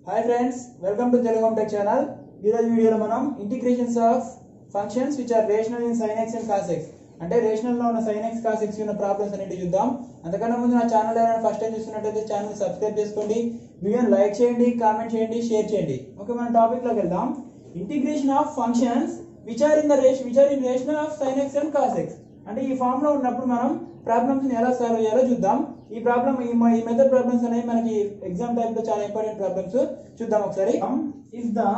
Hi friends welcome to Telugu tech channel ఈరోజు వీడియోలో మనం integrations of functions which are rational in sine x and cos x అంటే rational లో ఉన్న sine x cos x ఉన్న problems అనేవి చూద్దాం అంతకన్నా ముందు నా ఛానల్ ఏమైనా ఫస్ట్ టైం చూస్తున్నట్టయితే ఛానల్ సబ్స్క్రైబ్ చేసుకోండి వీడియోని లైక్ చేయండి కామెంట్ చేయండి షేర్ చేయండి ఓకే మన టాపిక్ లోకి వెళ్దాం integration of functions which are in the ration which are in rational of sine x and cos x అంటే ఈ ఫామ్ లో ఉన్నప్పుడు మనం ప్రాబ్లమ్స్ ని ఎలా సాల్వ్ చేయాలో చూద్దాం ఈ ప్రాబ్లం ఈ మ- ఈ మెథడ్ ప్రాబ్లమ్స్ అనేవి మనకి ఎగ్జామ్ టైప్ లో చాలా ఇంపార్టెంట్ ప్రాబ్లమ్స్ చూద్దాం ఒకసారి if the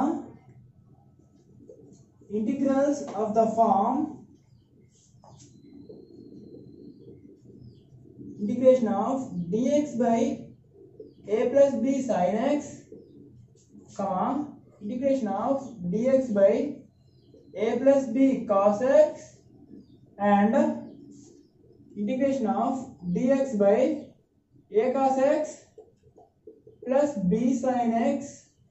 integrals of the form integration of dx by a plus b sin x comma integration of dx by a plus b cos x and integration of dx by a cos x plus b sin x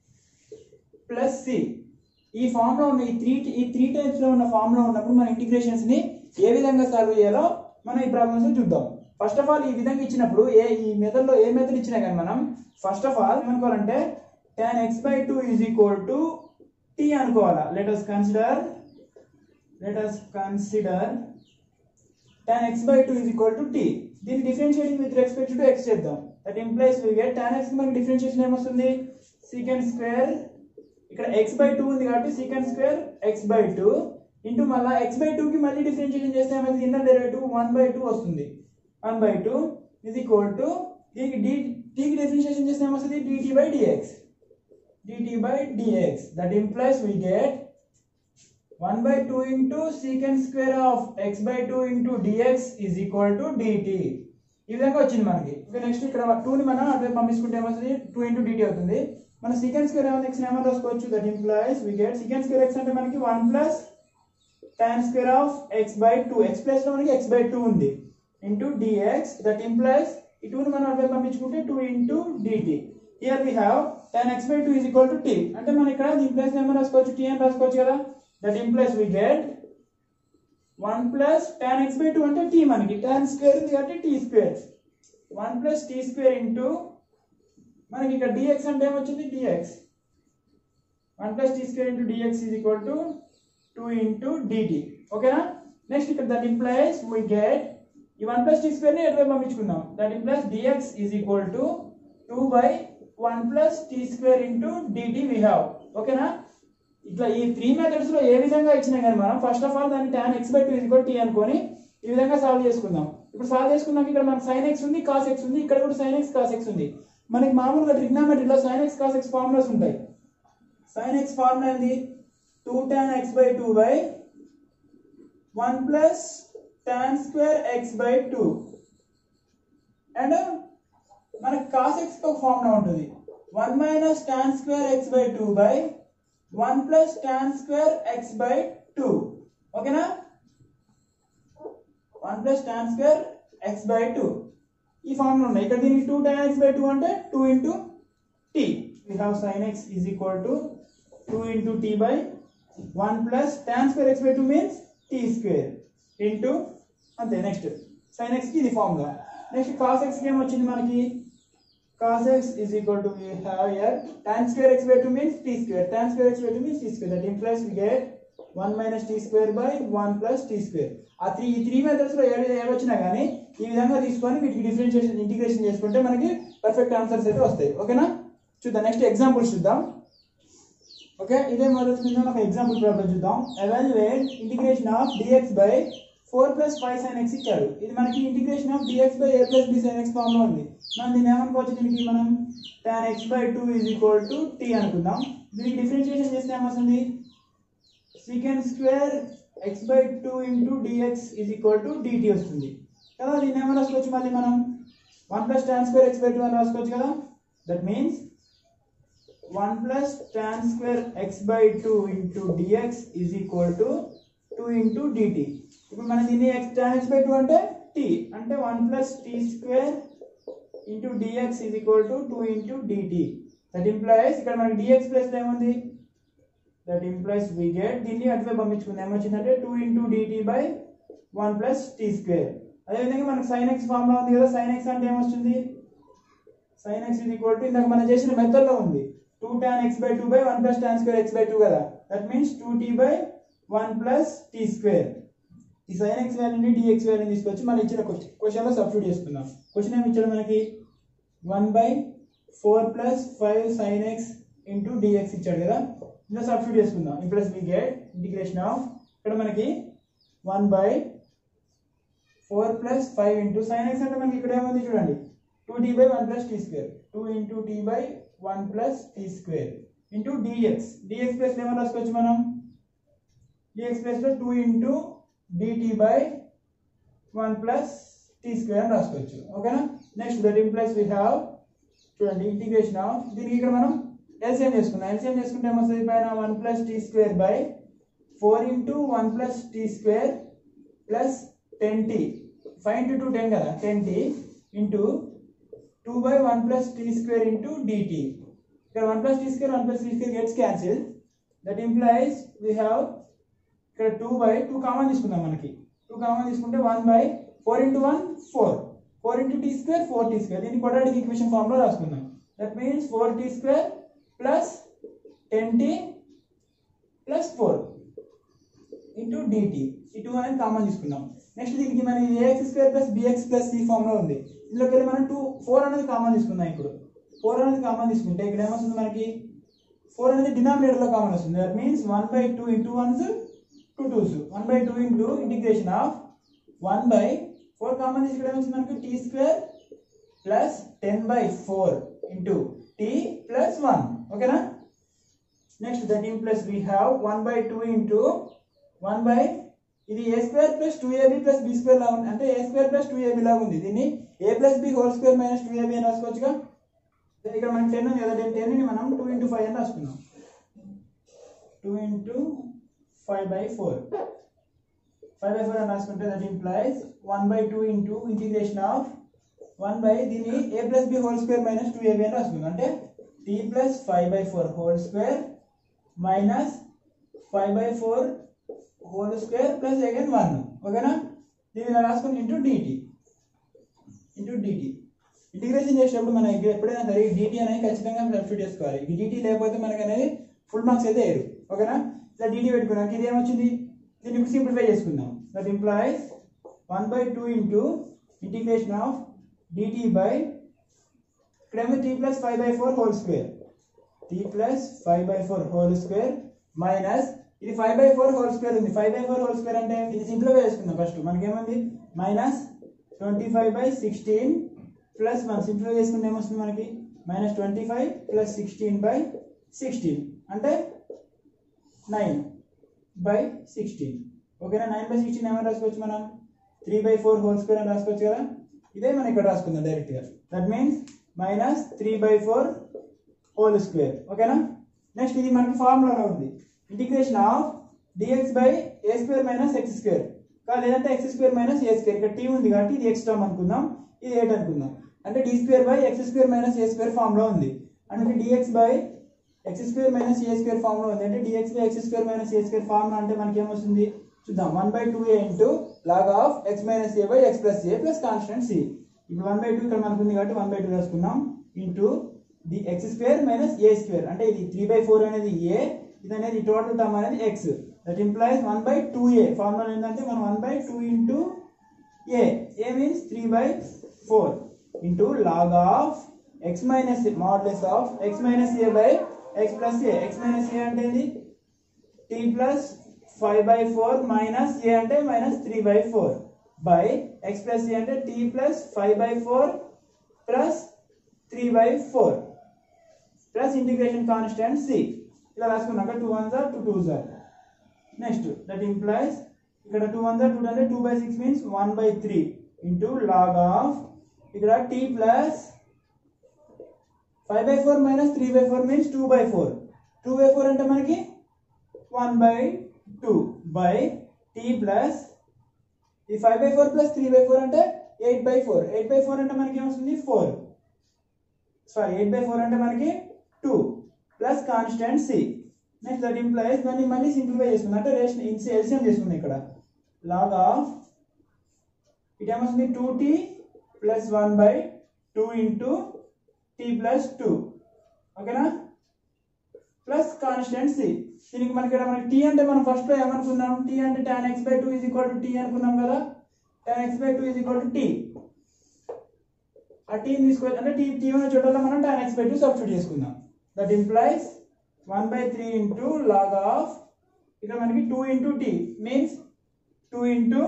plus c ఈ form లో ఉన్న ఈ three ఈ three types లో ఉన్న form లో ఉన్నప్పుడు మన ఇంటిగ్రేషన్స్ ని ఏ విధంగా సాల్వ్ చేయాలో మనం ఈ ప్రాబ్లమ్స్ చూద్దాం ఫస్ట్ ఆఫ్ ఆల్ ఈ విధంగా ఇచ్చినప్పుడు ఏ ఈ మెథడ్ లో ఏ మెథడ్ ఇచ్చినా కానీ మనం ఫస్ట్ ఆఫ్ ఆల్ ఏమనుకోవాలంటే tan x by two is equal to t అనుకోవాలా let us consider let us consider tan x by 2 is equal to t దీన్ని differentiating with respect to x చేద్దాం that implies we get tan x కి మనకి differentiation ఏమొస్తుంది secant square ఇక్కడ x by 2 ఉంది కాబట్టి secant square x by 2 into మళ్ళా x by 2 కి మళ్ళీ డిఫరెన్షియేషన్ చేస్తే ఏమైంది ఇన్నర్ డెరివేటివ్ 1 by 2 వస్తుంది 1 by 2 is equal to దీనికి d t కి డిఫరెన్షియేషన్ చేస్తే ఏమొస్తుంది dt by dx dt by dx that implies we get 1 by 2 into secant square of x by 2 into dx is equal to dt ఈ విధంగా వచ్చింది మనకి ఇక నెక్స్ట్ ఇక్కడ 2 ని మనం అటువైపు పంపించుకుంటే ఏమవుతుంది 2 ఇంటూ dt అవుతుంది మన secant square ఏమవుతుంది x ఏమో రాసుకోవచ్చు that implies we get secant square x అంటే మనకి 1 plus tan square of x by 2 x plus లో మనకి x by 2 ఉంది ఇంటూ dx దట్ ఇంప్లైస్ ఈ 2 ని మనం అటువైపు పంపించుకుంటే 2 into dt here we have tan x by 2 is equal to t అంటే మనం ఇక్కడ దీని ప్లేస్ ఏమో రాసుకోవచ్చు t అని రాసుకోవచ్చు కదా that implies we get 1 plus tan x by 2 అంటే t మనకి tan స్క్వేర్ ఉంది కాబట్టి t square 1 plus t square into మనకి ఇక్కడ dx అంటే ఏమొచ్చింది dx 1 plus t square into dx is equal to 2 into dt ఓకేనా నెక్స్ట్ ఇక్కడ దట్ ఇంప్లైస్ వి గెట్ ఈ 1 ప్లస్ t స్క్వేర్ ని ఎటువైపు పంపించుకుందాం that implies dx is equal to 2 by 1 plus t square into dt we have ఓకేనా ఇట్లా ఈ three methods లో ఏ విధంగా ఇచ్చినా కానీ మనం ఫస్ట్ ఆఫ్ ఆల్ దాన్ని tan x by two equal t అనుకొని ఈ విధంగా సాల్వ్ చేసుకుందాం ఇప్పుడు సాల్వ్ చేసుకున్నాక ఇక్కడ మనకి sin x ఉంది cos x ఉంది ఇక్కడ కూడా sin x cos x ఉంది మనకి మామూలుగా ట్రిగ్నామెట్రీలో sin x cos x formulas ఉంటాయి sin x ఫార్ములా ఏంది 2 tan x by two by one plus tan square x by two and మనకి cos x కి ఒక ఫార్ములా ఉంటుంది 1 minus tan square x by two by 1 plus tan square x by two ఓకేనా 1 plus tan square x by two ఈ formula ఉన్నాయి ఇక్కడ దీనికి 2 tan x by two అంటే 2 into t we have sin x is equal to 2 into t by 1 plus tan square x by 2 means t square into అంతే next sin x కి ఇది formula next cos x కి ఏమొచ్చింది మనకి cos x is equal to we have here tan square x by 2 means t square tan square x by 2 means t square that implies we get 1 minus t square by 1 plus t square ఆ three ఈ three methods లో ఏవి ఏవి వచ్చినా కానీ ఈ విధంగా తీసుకొని వీటికి డిఫరెన్షియేషన్ ఇంటిగ్రేషన్ చేసుకుంటే మనకి పర్ఫెక్ట్ ఆన్సర్స్ అయితే వస్తాయి ఓకేనా చూద్దాం నెక్స్ట్ ఎగ్జాంపుల్స్ చూద్దాం ఓకే ఇదే మొదటి కింద ఒక ఎగ్జాంపుల్ ప్రాబ్లం చూద్దాం evaluate integration of dx by four plus five sine x ఇచ్చారు ఇది మనకి integration of dx by a plus b sine x form లో ఉంది మనం దీన్ని ఏమనుకోవచ్చు దీనికి మనం tan x by two is equal to t అనుకుందాం దీనికి డిఫరెన్షియేషన్ చేస్తే ఏమొస్తుంది secant square x by two into d x is equal to d t వస్తుంది కదా దీన్ని ఏమని రాసుకోవచ్చు మళ్ళీ మనం one plus tan square x by two అని రాసుకోవచ్చు కదా that means 1 plus tan square x by 2 into dx is equal to 2 into dt ఇప్పుడు మన దీన్ని x tan x by 2 అంటే t అంటే 1 plus t square into dx is equal to 2 into dt that implies ఇక్కడ మనకి dx plus ఏముంది that implies we get దీన్ని అటువైపు పంపించుకుంది ఏమొచ్చిందంటే 2 into dt by 1 plus t square అదేవిధంగా మనకి sin x ఫార్ములా ఉంది కదా sin x అంటే ఏమొస్తుంది sin x is equal to ఇందాక మనం చేసిన మెథడ్ లో ఉంది two tan x by two by one plus tan square x by two కదా that means two t by one plus t square ఈ సైన్ ఎక్స్ వాల్యూని డిఎక్స్ వాల్యూని తీసుకొచ్చి మనం ఇచ్చిన క్వశ్చన్లో సబ్స్టిట్యూట్ చేసుకుందాం క్వశ్చన్ ఏమి ఇచ్చాడు మనకి one by four plus five sine x into dx ఇచ్చాడు కదా ఇందులో సబ్స్టిట్యూట్ చేసుకుందాం plus we get integration of ఇక్కడ మనకి one by four plus five into sine x అంటే మనకి ఇక్కడ ఏముంది చూడండి two t by one plus t square two into t by one plus t square into dx dx plus ఏమని రాసుకోవచ్చు మనం డిఎక్స్ ప్లస్లో two into dt by one plus t square అని రాసుకోవచ్చు ఓకేనా next that implies we have చూడండి integration of దీనికి ఇక్కడ మనం ఎల్సిఎం చేసుకుందాం ఎల్సిఎం చేసుకుంటే ఏమొస్తుంది పైన one plus t square by four into one plus t square plus ten t five into two ten కదా ten t into two by one plus t square into dt ఇక్కడ one plus t square one plus t square gets cancel that implies we have ఇక్కడ two by two common తీసుకుందాం మనకి two common తీసుకుంటే one by four into one four four into t square four t square దీన్ని quadratic equation form లో రాసుకుందాం that means four t square plus ten t plus four into dt ఈ two అనేది common తీసుకుందాం next దీనికి మన ax square plus bx plus ఈ form లో ఉంది ఇందులోకి వెళ్ళి మనం టూ ఫోర్ అనేది కామన్ తీసుకుందాం ఇప్పుడు ఫోర్ అనేది కామన్ తీసుకుంటే ఇక్కడ ఏమొస్తుంది మనకి ఫోర్ అనేది డినామినేటర్ లో కామన్ వస్తుంది that means one by two into ones two twos one by two into integration of one by four common తీసి ఇక్కడ ఏమొచ్చింది మనకి t square plus ten by four into t plus one ఓకేనా next that implies we have one by two into one by ఇది a square plus two ab plus b square లాగా ఉంది అంటే a square plus two ab లాగా ఉంది దీన్ని a plus b whole square minus two ab అని రాసుకోవచ్చుగా ఇక్కడ మనకి టెన్ ఉంది కదా టెన్ ని మనం టూ ఇంటూ ఫైవ్ అని రాసుకున్నాం two into five by four five by four అని రాసుకుంటే that implies one by two into integration of one by దీన్ని a plus b whole square minus two ab అని రాసుకుందాం అంటే t plus five by four whole square minus five by four whole square plus again one ఓకేనా దీన్ని ఇలా రాసుకుని into dt into dt integration చేసేటప్పుడు మనం ఇక్కడ ఎప్పుడైనా సరే డిటి అనేది ఖచ్చితంగా సబ్స్టిట్యూట్ చేసుకోవాలి ఈ డిటి లేకపోతే మనకి అనేది ఫుల్ మార్క్స్ అయితే వేయరు ఓకేనా ఇలా డిటి పెట్టుకున్నాక ఇది ఏమొచ్చింది దీన్ని ఇప్పుడు సింప్లిఫై చేసుకుందాం that implies one by two into integration of dt by ఇక్కడేమో t plus five by four whole square t plus five by four whole square minus ఇది five by four whole square ఉంది five by four whole square అంటే ఇది simplify చేసుకుందాం first మనకేముంది minus twenty five by sixteen plus మనం simplify చేసుకుంటే ఏమొస్తుంది మనకి minus twenty five plus sixteen by sixteen అంటే నైన్ బై సిక్స్టీన్ ఓకేనా నైన్ బై సిక్స్టీన్ ఏమైనా రాసుకోవచ్చు మనం three by four whole square అని రాసుకోవచ్చు కదా ఇదే మనం ఇక్కడ రాసుకుందాం డైరెక్ట్గా that means minus three by four whole square ఓకేనా నెక్స్ట్ ఇది మనకి ఫార్ములాలో ఉంది integration of dx by a square minus x square కాదు లేదంటే x square minus a square ఇక్కడ టీ ఉంది కాబట్టి ఇది ఎక్స్ టర్మ్ అనుకుందాం ఇది ఎయిట్ అనుకుందాం అంటే d square by x square minus a square formula ఉంది అంటే dx by x square minus a square formula ఉంది అంటే dx by x square minus a square formula అంటే మనకి ఏమొస్తుంది చూద్దాం one by two a into log of x minus a by x plus a plus constant c ఇప్పుడు one by two ఇక్కడ మనకు ఉంది కాబట్టి వన్ బై టూ రాసుకున్నాం into the x square minus a square అంటే ఇది త్రీ బై ఫోర్ అనేది a ఇది అనేది టోటల్ టర్మ్ అనేది x that implies one by two a formula ఏంటంటే మనం one by two into a a means three by four into log of x minus modulus of x minus a by x plus a x minus a అంటే ఇది t plus five by four minus a అంటే minus three by four by x plus ఏ అంటే t plus five by four plus three by four plus integration constant c ఇలా రాసుకున్నాక two one జార్ two two జార్ next that implies ఇక్కడ two one జార్ two అంటే two by six means one by three into log of ఇక్కడ t plus five by four minus three by four means two by four two by four అంటే మనకి one by two by t plus ఈ five by four plus three by four అంటే eight by four eight by four అంటే మనకి ఏమొస్తుంది four sorry eight by four అంటే మనకి two plus constant c next that implies దాన్ని మళ్ళీ simplify చేసుకుందాం అంటే రేషన్ ఎల్సిఎం చేసుకుందాం ఇక్కడ లాగ్ ఆఫ్ ఇట్ ఏమొస్తుంది two t plus one by two into t plus two ఓకేనా ప్లస్ కాన్స్టెంట్ సి దీనికి మనకి ఇక్కడ మనకి టీ అంటే మనం ఫస్ట్ లో ఏమనుకున్నాం టీ అంటే tan x by two is equal to t అనుకున్నాం కదా tan x by two is equal to t ఆ టీని తీసుకొని అంటే టీ టీ ఉన్న చోటలో మనం tan x by two substitute చేసుకుందాం that implies one by three into log of ఇక్కడ మనకి two into t means two into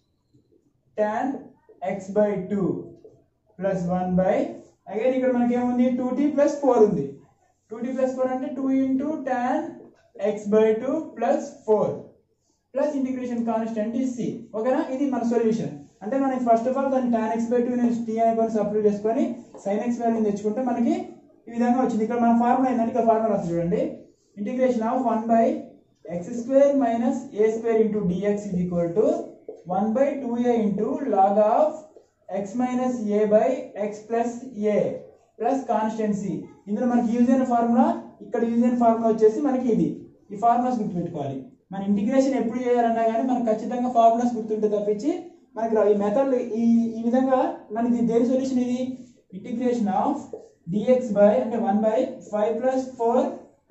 tan x by two plus one by again ఇక్కడ మనకి ఏముంది టూ టీ ప్లస్ ఫోర్ ఉంది two t plus four అంటే two into tan x by two plus four plus integration constant is c ఓకేనా ఇది మన solution అంటే మనకి ఫస్ట్ ఆఫ్ ఆల్ దాన్ని tan x by two t అనుకొని సబ్స్టిట్యూట్ చేసుకొని సైన్ ఎక్స్ వాల్యూని తెచ్చుకుంటే మనకి ఈ విధంగా వచ్చింది ఇక్కడ మన ఫార్ములా ఏంటంటే ఇక్కడ ఫార్ములా వస్తుంది చూడండి integration of one by x square minus a square into dx is equal to one by two a into log of x minus a by x plus a plus constant c ఇందులో మనకి use అయిన formula ఇక్కడ use అయిన formula వచ్చేసి మనకి ఇది ఈ formulas గుర్తుపెట్టుకోవాలి మన ఇంటిగ్రేషన్ ఎప్పుడు చేయాలన్నా కానీ మనకు ఖచ్చితంగా ఫార్ములాస్ గుర్తుంటే తప్పించి మనకి రావు. ఈ మెథడ్ ఈ ఈ విధంగా మనకి దేని సొల్యూషన్ ఇది ఇంటిగ్రేషన్ ఆఫ్ డిఎక్స్ బై అంటే one by five plus four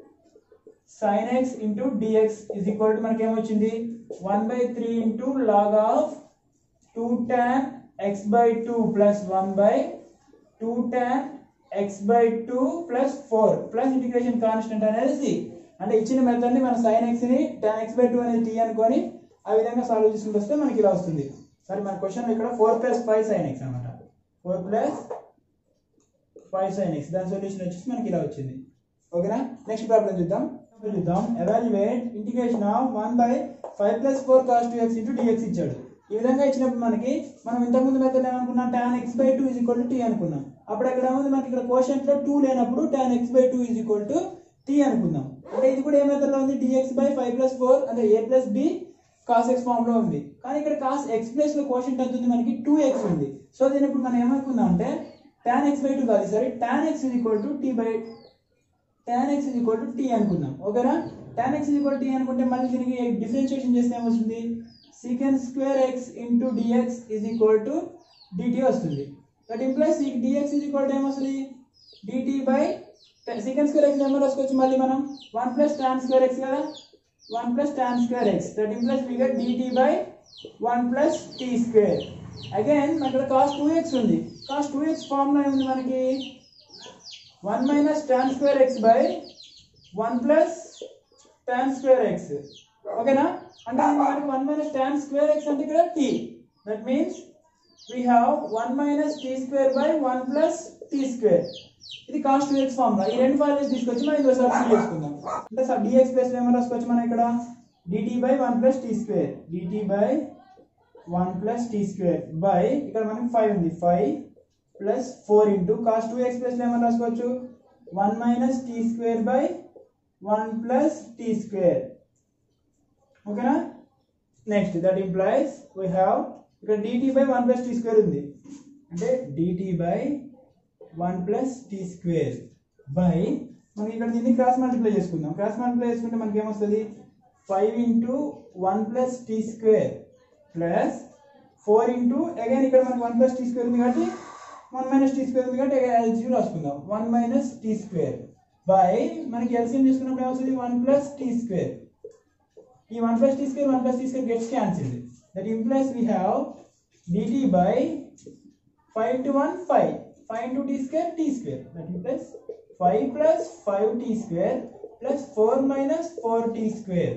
sin x into dx is equal to మనకి ఏమొచ్చింది one by three into log of two tan x by two plus one by two tan x by two plus four plus integration constant అనేది c అంటే ఇచ్చిన method ని మన sin x ని tan x by two అనేది t అనుకొని ఆ విధంగా సాల్వ్ చేసుకుంటూ వస్తే మనకి ఇలా వస్తుంది సరే మన క్వశ్చన్ ఇక్కడ four plus five sine x అనమాట four plus five sine x దాని సొల్యూషన్ వచ్చేసి మనకి ఇలా వచ్చింది ఓకేనా నెక్స్ట్ ప్రాబ్లం చూద్దాం చూద్దాం evaluate integration of one by five plus four cos two x into dx ఇచ్చాడు ఈ విధంగా ఇచ్చినప్పుడు మనకి మనం ఇంతకుముందు మెథడ్ ఏమనుకున్నాం tan x by two is equal to t అనుకున్నాం అప్పుడు అక్కడ ఏముంది మనకి ఇక్కడ కోషంట్ లో టూ లేనప్పుడు tan x by two is equal to t అనుకుందాం అంటే ఇది కూడా ఏ మెథడ్ లో ఉంది dx by five plus four అంటే a plus b cos x form లో ఉంది కానీ ఇక్కడ కాస్ ఎక్స్ ప్లస్ లో కోషంట్ ఎంత ఉంది మనకి టూ ఎక్స్ ఉంది సో దీని ఇప్పుడు మనం ఏమనుకుందాం అంటే tan ఎక్స్ బై టూ కాదు సరే tan x is equal to t by tan x is equal to t అనుకుందాం ఓకేనా tan x is equal to t అనుకుంటే మళ్ళీ దీనికి డిఫరెన్షియేషన్ చేస్తే ఏమొస్తుంది secant square x into dx is equal to dt వస్తుంది that implies dx is equal to ఏమొస్తుంది dt by secant square x number రాసుకోవచ్చు మళ్ళీ మనం 1 ప్లస్ tan స్క్వేర్ x కదా 1 plus tan square x that implies we get dt by 1 plus t square again ఇక్కడ cos 2x ఉంది cos 2x formula ఏముంది మనకి 1 minus tan square x by 1 plus tan square x ఓకేనా అంటే ఇది మనకి 1 minus tan square x అంటే ఇక్కడ t that means we have 1 minus t square by 1 plus t square ఇది cos 2x ఫార్ములా ఈ రెండు వాల్యూస్ తీసుకొచ్చి మనం ఇందులో సబ్స్టిట్యూట్ చేసుకుందాం అంటే సబ్ dx ప్లస్ ఏమని రాసుకోవచ్చు మనం ఇక్కడ dt by 1 plus t square dt by 1 plus t square by ఇక్కడ మనకి 5 ఉంది 5 plus four into cos two x plus ఏమని రాసుకోవచ్చు one minus t square by one plus t square ఓకేనా next that implies we have ఇక్కడ dt by one plus t square ఉంది అంటే dt by one plus t square by మనకి ఇక్కడ దీన్ని cross multiply చేసుకుందాం క్రాస్ మల్టిప్లై చేసుకుంటే మనకి ఏమొస్తుంది five into one plus t square plus four into again ఇక్కడ మనకి వన్ ప్లస్ టీ స్క్వేర్ ఉంది కాబట్టి వన్ మైనస్ టీ స్క్వేర్ ఉంది కాబట్టి ఎల్సిఎం రాసుకుందాం one minus t square by మనకి ఎల్సిఎం తీసుకున్నప్పుడు ఏమవుతుంది వన్ ప్లస్ టీ స్క్వేర్ ఈ one plus t square one plus t square gets cancelled that implies we have dt by five to one five five into t square t square that implies five plus five t square plus four minus four t square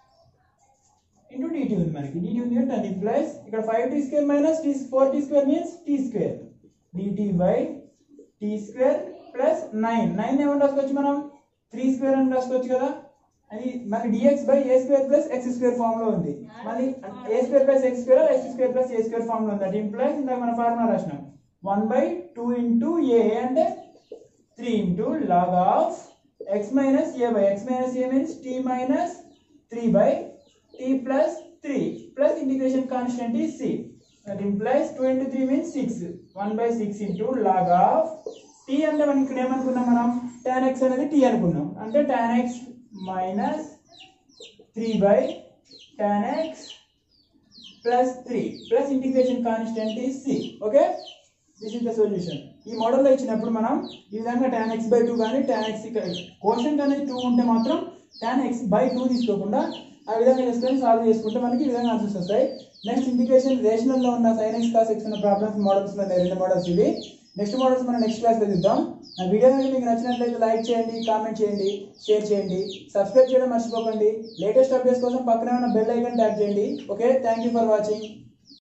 into dt ఉంది మనకి dt ఉంది అంటే అది implies ఇక్కడ five t square minus t four t square means t square dt by t square plus nine nine ఏమని రాసుకోవచ్చు మనం three square అని రాసుకోవచ్చు కదా అది మళ్ళీ dx by a square plus x square form లో ఉంది మళ్ళీ a square plus x square x square plus a square form లో ఉంది అది ఇంప్లైస్ ఇందాక మన ఫార్ములా రాసినాం one by two into a అంటే three into log of x minus a by x minus a means t minus three by t plus three plus integration constant ఈ c that implies 2 into 3 means 6 1 by 6 into log of t అంటే మనం ఇక్కడ ఏమనుకున్నాం మనం tan x అనేది t అనుకున్నాం అంటే tan x minus 3 by tan x plus 3 plus integration constant is c okay this is the solution ఈ మోడల్లో ఇచ్చినప్పుడు మనం ఈ విధంగా tan ఎక్స్ బై టూ కానీ tan ఎక్స్ కోషన్ అనేది టూ ఉంటే మాత్రం tan ఎక్స్ బై టూ తీసుకోకుండా ఆ విధంగా చేసుకొని సాల్వ్ చేసుకుంటే మనకి ఈ విధంగా ఆన్సర్స్ వస్తాయి నెక్స్ట్ ఇంటిగ్రేషన్ రేషనల్ లో ఉన్న సైన్ ఎక్స్ కాస్ ఎక్స్ ఉన్న ప్రాబ్లమ్స్ మోడల్స్ ఉన్నాయి రెండు మోడల్స్ ఇవి నెక్స్ట్ మోడల్స్ మనం నెక్స్ట్ క్లాస్ లో చూద్దాం నా వీడియో కనుక మీకు నచ్చినట్లయితే లైక్ చేయండి కామెంట్ చేయండి షేర్ చేయండి సబ్స్క్రైబ్ చేయడం మర్చిపోకండి లేటెస్ట్ అప్డేట్స్ కోసం పక్కనే ఉన్న బెల్ ఐకాన్ ట్యాప్ చేయండి okay thank you for watching